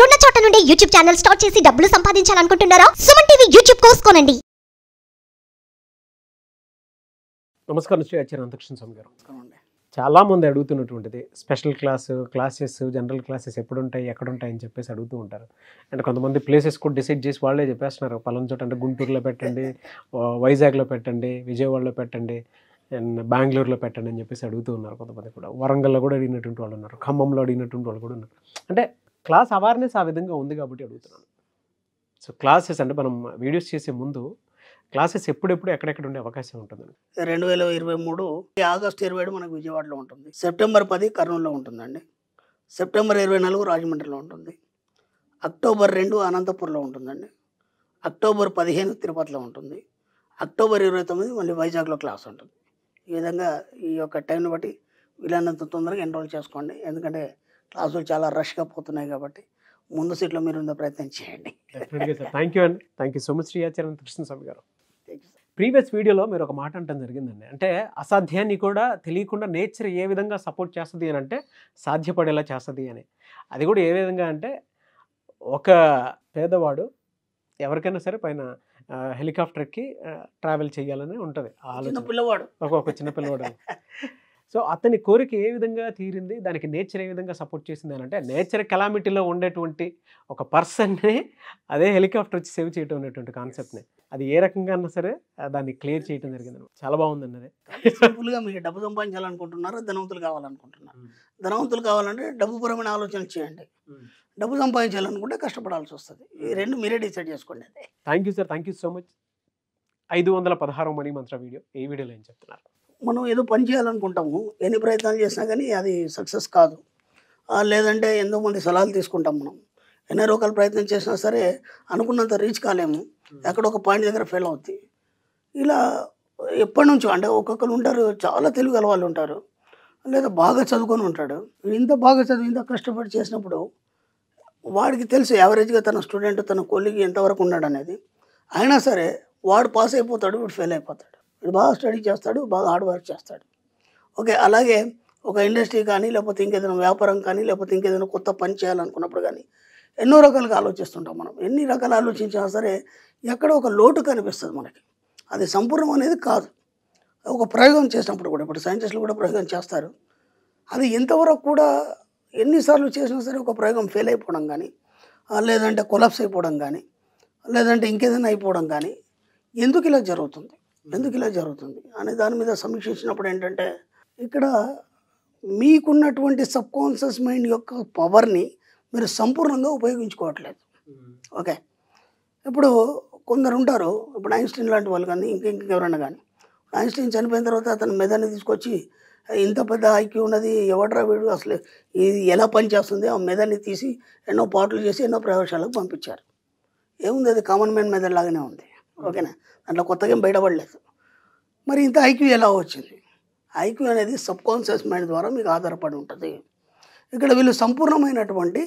మీరున్న చోట నుండి యూట్యూబ్ ఛానల్ స్టార్ట్ చేసి డబ్బులు సంపాదించాలనుకుంటున్నారా సుమన్ టీవీ యూట్యూబ్ కోసుకోనండి నమస్కారం శ్రీ ఆచార్య అంతకృష్ణ స్వామి గారు నమస్కారం చాలా మంది అడుగుతున్నటువంటిది special class classes general classes ఎప్పుడు ఉంటాయి ఎక్కడ ఉంటాయి అని చెప్పేసి అడుగుతూ ఉంటారు అంటే కొంతమంది ప్లేసెస్ కూడా డిసైడ్ చేసి వాళ్ళే చెప్పేస్తున్నారు పలానా చోట అంటే గుంటూరులో పెట్టండి వా- వైజాగ్లో పెట్టండి విజయవాడలో పెట్టండి అండ్ బెంగళూరులో పెట్టండి అని చెప్పేసి అడుగుతూ ఉన్నారు కొంతమంది కూడా వరంగల్లో కూడా అడిగినటువంటి వాళ్ళు ఉన్నారు ఖమ్మంలో అడిగినటువంటి వాళ్ళు కూడా ఉన్నారు అంటే క్లాస్ అవేర్నెస్ ఆ విధంగా ఉంది కాబట్టి అడుగుతున్నాను సో క్లాసెస్ అంటే మనం వీడియోస్ చేసే ముందు క్లాసెస్ ఎప్పుడెప్పుడు ఎక్కడెక్కడ ఉండే అవకాశం ఉంటుందండి రెండు వేల ఇరవై మూడు ఆగస్టు ఇరవై ఏడు మనకు విజయవాడలో ఉంటుంది సెప్టెంబర్ పది కర్నూలులో ఉంటుందండి సెప్టెంబర్ ఇరవై నాలుగు రాజమండ్రిలో ఉంటుంది అక్టోబర్ రెండు అనంతపూర్లో ఉంటుందండి అక్టోబర్ పదిహేను తిరుపతిలో ఉంటుంది అక్టోబర్ ఇరవై తొమ్మిది మళ్ళీ వైజాగ్లో క్లాస్ ఉంటుంది ఈ విధంగా ఈ యొక్క టైంని బట్టి వీలైనంత తొందరగా ఎన్రోల్ చేసుకోండి ఎందుకంటే క్లాసులు చాలా రష్గా పోతున్నాయి కాబట్టి ముందు సీట్లో మీరు ఉండే ప్రయత్నం చేయండి డెఫినెట్గా సార్ థ్యాంక్ యూ అండి thank you so much Sri Acharya Krishna Swamy garu Thank you, sir. Previous వీడియోలో మీరు ఒక మాట అంటాం జరిగిందండి అంటే అసాధ్యాన్ని కూడా తెలియకుండా నేచర్ ఏ విధంగా సపోర్ట్ చేస్తుంది అని అంటే సాధ్యపడేలా చేస్తుంది అని అది కూడా ఏ విధంగా అంటే ఒక పేదవాడు ఎవరికైనా సరే పైన ఆ, హెలికాప్టర్కి ట్రావెల్ చేయాలని ఉంటుంది ఆ చిన్న ఆలోచన పిల్లవాడు ఒక ఒక చిన్న పిల్లవాడు సో అతని కోరిక ఏ విధంగా తీరింది దానికి నేచర్ ఏ విధంగా సపోర్ట్ చేసింది అని అంటే నేచర్ కెలామిటీలో ఉండేటువంటి ఒక పర్సన్ని అదే హెలికాప్టర్ వచ్చి సేవ్ చేయటం అనేటువంటి కాన్సెప్ట్ని అది ఏ రకంగా అన్నా సరే ఆ, దాన్ని క్లియర్ చేయడం జరిగింది చాలా బాగుందండి అది సింపుల్గా మీకు డబ్బు సంపాదించాలనుకుంటున్నారా ధనవంతులు కావాలనుకుంటున్నారు ధనవంతులు కావాలంటే డబ్బు పరమైన ఆలోచనలు చేయండి డబ్బు సంపాదించాలనుకుంటే కష్టపడాల్సి వస్తుంది ఈ రెండు మీరే డిసైడ్ చేసుకోండి అదే thank you sir thank you so much ఐదు వందల పదహారు మనీ మంత్ర వీడియో ఈ వీడియోలో ఏం చెప్తున్నారు మనం ఏదో పని చేయాలనుకుంటాము ఎన్ని ప్రయత్నాలు చేసినా కానీ అది సక్సెస్ కాదు ఆ, లేదంటే ఎంతో మంది సలహాలు తీసుకుంటాం మనం ఎన్నో రకాల ప్రయత్నం చేసినా సరే అనుకున్నంత రీచ్ కాలేము ఎక్కడ ఒక పాయింట్ దగ్గర ఫెయిల్ అవుద్ది ఇలా ఎప్పటి నుంచో అంటే ఒక్కొక్కరు ఉంటారు చాలా తెలివి గల వాళ్ళు ఉంటారు లేదా బాగా చదువుకొని ఉంటాడు ఇంత బాగా చదివి ఇంత కష్టపడి చేసినప్పుడు వాడికి తెలుసు యావరేజ్గా తన స్టూడెంట్ తన కొలిగి ఎంతవరకు ఉన్నాడు అనేది అయినా సరే వాడు పాస్ అయిపోతాడు వీడు ఫెయిల్ అయిపోతాడు వీడు బాగా స్టడీ చేస్తాడు బాగా హార్డ్ వర్క్ చేస్తాడు ఓకే అలాగే ఒక ఇండస్ట్రీ కానీ లేకపోతే ఇంకేదైనా వ్యాపారం కానీ లేకపోతే ఇంకేదైనా కొత్త పని చేయాలనుకున్నప్పుడు కానీ ఎన్నో రకాలుగా ఆలోచిస్తుంటాం మనం ఎన్ని రకాలు ఆలోచించినా సరే ఎక్కడో ఒక లోటు కనిపిస్తుంది మనకి అది సంపూర్ణం అనేది కాదు ఒక ప్రయోగం చేసినప్పుడు కూడా ఇప్పుడు సైంటిస్టులు కూడా ప్రయోగం చేస్తారు అది ఎంతవరకు కూడా ఎన్నిసార్లు చేసినా సరే ఒక ప్రయోగం ఫెయిల్ అయిపోవడం కానీ ఆ, లేదంటే కొలాప్స్ అయిపోవడం కానీ లేదంటే ఇంకేదైనా అయిపోవడం కానీ ఎందుకు ఇలా జరుగుతుంది ఎందుకు ఇలా జరుగుతుంది అనే దాని మీద సమీక్షించినప్పుడు ఏంటంటే ఇక్కడ మీకున్నటువంటి సబ్ కాన్షియస్ మైండ్ యొక్క పవర్ని మీరు సంపూర్ణంగా ఉపయోగించుకోవట్లేదు ఓకే ఇప్పుడు కొందరు ఉంటారు ఇప్పుడు ఐన్స్టీన్ లాంటి వాళ్ళు కానీ ఇంక ఇంకెవరైనా కానీ ఐన్స్టీన్ చనిపోయిన తర్వాత అతని మెదడుని తీసుకొచ్చి ఇంత పెద్ద ఐక్యూ ఉన్నది ఎవడరా వీడు అసలు ఇది ఎలా పనిచేస్తుంది ఆ మెదడుని తీసి ఎన్నో పాటలు చేసి ఎన్నో ప్రయోగశాలకు పంపించారు ఏముంది అది కామన్ మ్యాన్ మెదడు లాగానే ఉంది ఓకేనా దాంట్లో కొత్తగా ఏం బయటపడలేదు మరి ఇంత ఐక్యూ ఎలా వచ్చింది ఐక్యూ అనేది సబ్ కాన్షియస్ మైండ్ ద్వారా మీకు ఆధారపడి ఉంటుంది ఇక్కడ వీళ్ళు సంపూర్ణమైనటువంటి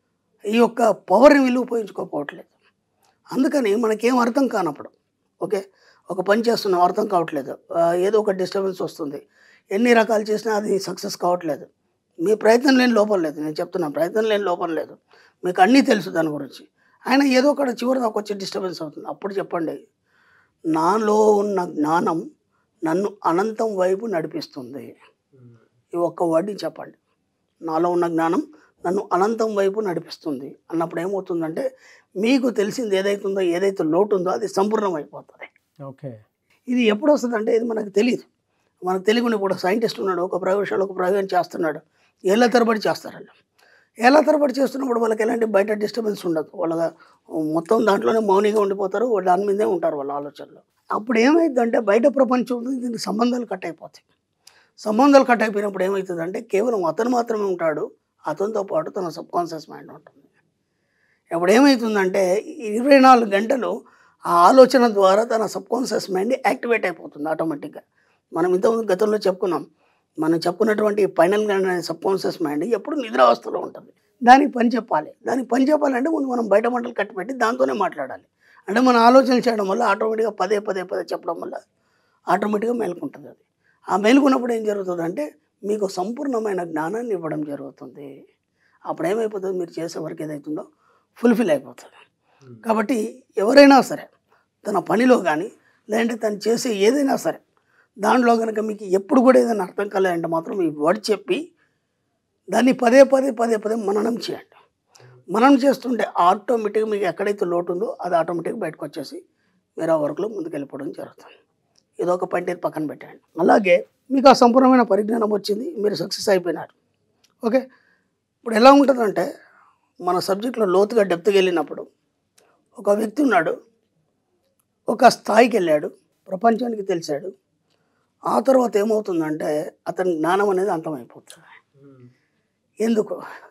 ఈ యొక్క పవర్ని వీళ్ళు ఉపయోగించుకోకపోవట్లేదు అందుకని మనకేం అర్థం కానప్పుడు ఓకే ఒక పని చేస్తున్నాం అర్థం కావట్లేదు ఆ, ఏదో ఒక డిస్టర్బెన్స్ వస్తుంది ఎన్ని రకాలు చేసినా అది సక్సెస్ కావట్లేదు మీ ప్రయత్నం లేని లోపం లేదు నేను చెప్తున్నాను ప్రయత్నం లేని లోపం లేదు మీకు అన్నీ తెలుసు దాని గురించి ఆయన ఏదో ఒకటి చివరి దాకా వచ్చి డిస్టర్బెన్స్ అవుతుంది అప్పుడు చెప్పండి నాలో ఉన్న జ్ఞానం నన్ను అనంతం వైపు నడిపిస్తుంది ఈ ఒక్క వర్డ్ని చెప్పండి నాలో ఉన్న జ్ఞానం నన్ను అనంతం వైపు నడిపిస్తుంది అన్నప్పుడు ఏమవుతుందంటే మీకు తెలిసింది ఏదైతుందో ఏదైతే లోటు ఉందో అది సంపూర్ణం అయిపోతుంది ఓకే ఇది ఎప్పుడు వస్తుందంటే ఇది మనకు తెలియదు మనకు తెలియకుండా ఇప్పుడు సైంటిస్ట్ ఉన్నాడు ఒక ప్రయోగశాల ఒక ప్రయోగం చేస్తున్నాడు ఏళ్ళ తరబడి చేస్తారు వాళ్ళు ఏళ్ళ తరబడి చేస్తున్నప్పుడు వాళ్ళకి ఎలాంటి బయట డిస్టర్బెన్స్ ఉండదు వాళ్ళ మొత్తం దాంట్లోనే మౌనిగా ఉండిపోతారు వాళ్ళు దాని మీదే ఉంటారు వాళ్ళ ఆలోచనలు అప్పుడు ఏమైందంటే బయట ప్రపంచం దీనికి సంబంధాలు కట్ అయిపోతాయి సంబంధాలు కట్ అయిపోయినప్పుడు ఏమవుతుందంటే కేవలం అతను మాత్రమే ఉంటాడు అతనితో పాటు తన సబ్ కాన్షియస్ మైండ్ ఉంటుంది ఇప్పుడు ఏమవుతుందంటే ఇరవై నాలుగు గంటలు ఆ ఆలోచన ద్వారా తన సబ్ కాన్షియస్ మైండ్ యాక్టివేట్ అయిపోతుంది ఆటోమేటిక్గా మనం ఇంతకుముందు గతంలో చెప్పుకున్నాం మనం చెప్పుకున్నటువంటి ఫైనల్ సబ్ కాన్షియస్ మైండ్ ఎప్పుడు నిద్రావస్థలో ఉంటుంది దానికి పని చెప్పాలి దానికి పని చెప్పాలంటే ముందు మనం బయట మంటలు కట్టిపెట్టి దాంతోనే మాట్లాడాలి అంటే మన ఆలోచన చేయడం వల్ల ఆటోమేటిక్గా పదే పదే పదే చెప్పడం వల్ల ఆటోమేటిక్గా మేలుకుంటుంది అది ఆ మేలుకున్నప్పుడు ఏం జరుగుతుందంటే మీకు సంపూర్ణమైన జ్ఞానాన్ని ఇవ్వడం జరుగుతుంది అప్పుడు ఏమైపోతుంది మీరు చేసే వర్క్ ఏదైతుందో ఫుల్ఫిల్ అయిపోతుంది కాబట్టి ఎవరైనా సరే తన పనిలో కానీ లేదంటే తను చేసే ఏదైనా సరే దాంట్లో కనుక మీకు ఎప్పుడు కూడా ఏదైనా అర్థం కాలేదంటే మాత్రం ఈ వర్డ్ చెప్పి దాన్ని పదే పదే పదే పదే మననం చేయండి మనం చేస్తుంటే ఆటోమేటిక్గా మీకు ఎక్కడైతే లోటు ఉందో అది ఆటోమేటిక్గా బయటకు వచ్చేసి మీరు ఆ వర్క్లో ముందుకు వెళ్ళిపోవడం జరుగుతుంది ఇది ఒక పాయింట్ ఇది పక్కన పెట్టండి అలాగే మీకు ఆ సంపూర్ణమైన పరిజ్ఞానం వచ్చింది మీరు సక్సెస్ అయిపోయినారు ఓకే ఇప్పుడు ఎలా ఉంటుందంటే మన సబ్జెక్ట్లో లోతుగా డెప్త్కి వెళ్ళినప్పుడు ఒక వ్యక్తి ఉన్నాడు ఒక స్థాయికి వెళ్ళాడు ప్రపంచానికి తెలిసాడు ఆ తర్వాత ఏమవుతుందంటే అతని జ్ఞానం అనేది అంతమైపోతుంది ఎందుకు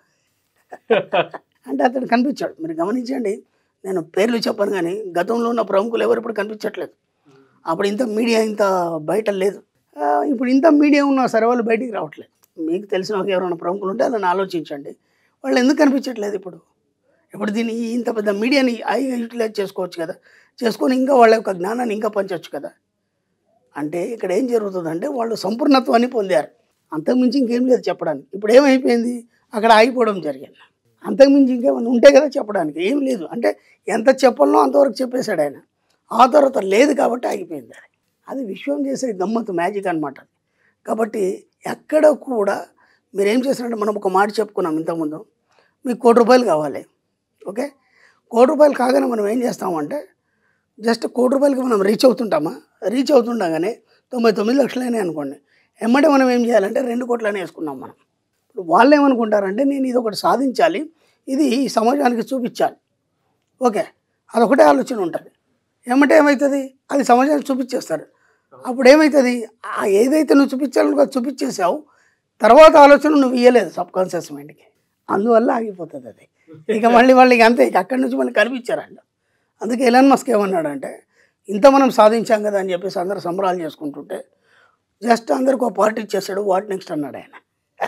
అంటే అతను కనిపించాడు మీరు గమనించండి నేను పేర్లు చెప్పను కానీ గతంలో ఉన్న ప్రముఖులు ఎవరు ఇప్పుడు కనిపించట్లేదు అప్పుడు ఇంత మీడియా ఇంత బయట లేదు ఆ, ఇప్పుడు ఇంత మీడియా ఉన్నా సరే వాళ్ళు బయటికి రావట్లేదు మీకు తెలిసిన ఒక ఎవరైనా ప్రముఖులు ఉంటే అలా ఆలోచించండి వాళ్ళు ఎందుకు కనిపించట్లేదు ఇప్పుడు ఇప్పుడు దీన్ని ఈ ఇంత పెద్ద మీడియాని హాయిగా యూటిలైజ్ చేసుకోవచ్చు కదా చేసుకొని ఇంకా వాళ్ళ యొక్క జ్ఞానాన్ని ఇంకా పంచవచ్చు కదా అంటే ఇక్కడ ఏం జరుగుతుందంటే వాళ్ళు సంపూర్ణత్వాన్ని పొందారు అంతకుమించి ఇంకేం లేదు చెప్పడానికి ఇప్పుడు ఏమైపోయింది అక్కడ ఆగిపోవడం జరిగింది అంతకుమించి ఇంకేమైనా ఉంటే కదా చెప్పడానికి ఏం లేదు అంటే ఎంత చెప్పాలనో అంతవరకు చెప్పేశాడు ఆయన ఆ తర్వాత లేదు కాబట్టి ఆగిపోయింది అది అది విశ్వం చేసే గమ్మత్తు మ్యాజిక్ అనమాట కాబట్టి ఎక్కడ కూడా మీరు ఏం చేసినట్టు మనం ఒక మాట చెప్పుకున్నాం ఇంతకుముందు మీకు కోటి రూపాయలు కావాలి ఓకే కోటి రూపాయలు కాగానే మనం ఏం చేస్తామంటే జస్ట్ కోటి రూపాయలకి మనం రీచ్ అవుతుంటామా రీచ్ అవుతుండగానే తొంభై తొమ్మిది లక్షలైనాయి అనుకోండి ఎమ్మటే మనం ఏం చేయాలంటే రెండు కోట్లని వేసుకున్నాం మనం ఇప్పుడు వాళ్ళు ఏమనుకుంటారంటే నేను ఇది ఒకటి సాధించాలి ఇది ఈ సమాజానికి చూపించాలి ఓకే అదొకటే ఆలోచన ఉంటుంది ఏమంటే ఏమవుతుంది అది సమాజానికి చూపించేస్తారు అప్పుడు ఏమవుతుంది ఆ ఏదైతే నువ్వు చూపించాలనుకో అది చూపించేసావు తర్వాత ఆలోచన నువ్వు ఇవ్వలేదు సబ్ కాన్షియస్ మైండ్కి అందువల్ల ఆగిపోతుంది అది ఇక మళ్ళీ వాళ్ళకి అంతే ఇక అక్కడి నుంచి మళ్ళీ కనిపించారండి అందుకే ఎలాన్ మస్క్ ఏమన్నాడంటే ఇంత మనం సాధించాం కదా అని చెప్పేసి అందరూ సంబరాలు చేసుకుంటుంటే జస్ట్ అందరికి ఒక పార్టీ ఇచ్చేసాడు వాట్ నెక్స్ట్ అన్నాడు ఆయన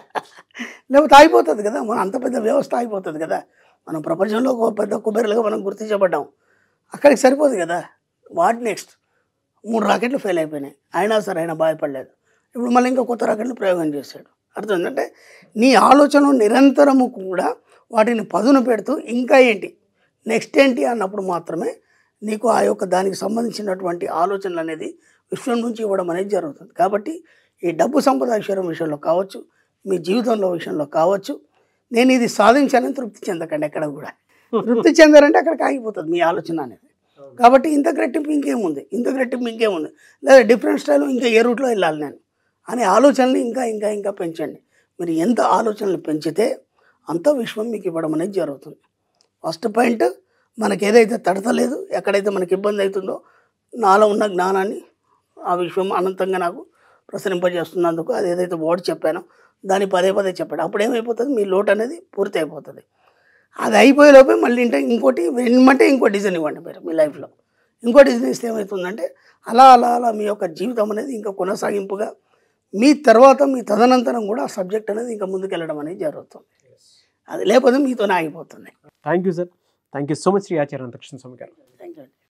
లేకపోతే అయిపోతుంది కదా మన అంత పెద్ద వ్యవస్థ అయిపోతుంది కదా మనం ప్రపంచంలో ఒక పెద్ద కుబేరులుగా మనం గుర్తించబడ్డాం అక్కడికి సరిపోదు కదా వాట్ నెక్స్ట్ మూడు రాకెట్లు ఫెయిల్ అయిపోయినాయి అయినా సరే ఆయన బాధపడలేదు ఇప్పుడు మళ్ళీ ఇంకా కొత్త రాకెట్లు ప్రయోగం చేశాడు అర్థమైందంటే నీ ఆలోచన నిరంతరము కూడా వాటిని పదును పెడుతూ ఇంకా ఏంటి నెక్స్ట్ ఏంటి అన్నప్పుడు మాత్రమే నీకు ఆ యొక్క దానికి సంబంధించినటువంటి ఆలోచనలు అనేది విశ్వం నుంచి ఇవ్వడం అనేది జరుగుతుంది కాబట్టి ఈ డబ్బు సంపద ఐశ్వర్యం విషయంలో కావచ్చు మీ జీవితంలో విషయంలో కావచ్చు నేను ఇది సాధించాలని తృప్తి చెందకండి ఎక్కడ కూడా తృప్తి చెందారంటే అక్కడికి ఆగిపోతుంది మీ ఆలోచన అనేది కాబట్టి ఇంత రెట్టింపు ఇంకేముంది ఇంత రెట్టింపు ఇంకేముంది లేదా డిఫరెంట్ స్టైల్ ఇంకా ఏ రూట్లో వెళ్ళాలి నేను అనే ఆలోచనలు ఇంకా ఇంకా ఇంకా పెంచండి మీరు ఎంత ఆలోచనలు పెంచితే అంత విశ్వం మీకు ఇవ్వడం అనేది జరుగుతుంది ఫస్ట్ పాయింట్ మనకి ఏదైతే తడతలేదు ఎక్కడైతే మనకి ఇబ్బంది అవుతుందో నాలో ఉన్న జ్ఞానాన్ని ఆ విశ్వం అనంతంగా నాకు ప్రసరింపజేస్తున్నందుకు అది ఏదైతే వర్డ్ చెప్పానో దాన్ని పదే పదే చెప్పాడు అప్పుడు ఏమైపోతుంది మీ లోటు అనేది పూర్తి అయిపోతుంది అది అయిపోయే లోపే మళ్ళీ అంటే ఇంకోటి వెనమంటే ఇంకో డిజైన్ ఇవ్వండి మీరు మీ లైఫ్లో ఇంకో డిజైన్ ఇస్తే ఏమవుతుందంటే అలా అలా అలా మీ యొక్క జీవితం అనేది ఇంకా కొనసాగింపుగా మీ తర్వాత మీ తదనంతరం కూడా ఆ సబ్జెక్ట్ అనేది ఇంకా ముందుకెళ్ళడం అనేది జరుగుతుంది అది లేకపోతే మీతోనే ఆగిపోతుంది thank you sir thank you so much Sri Acharya Krishna Swamy garu thank you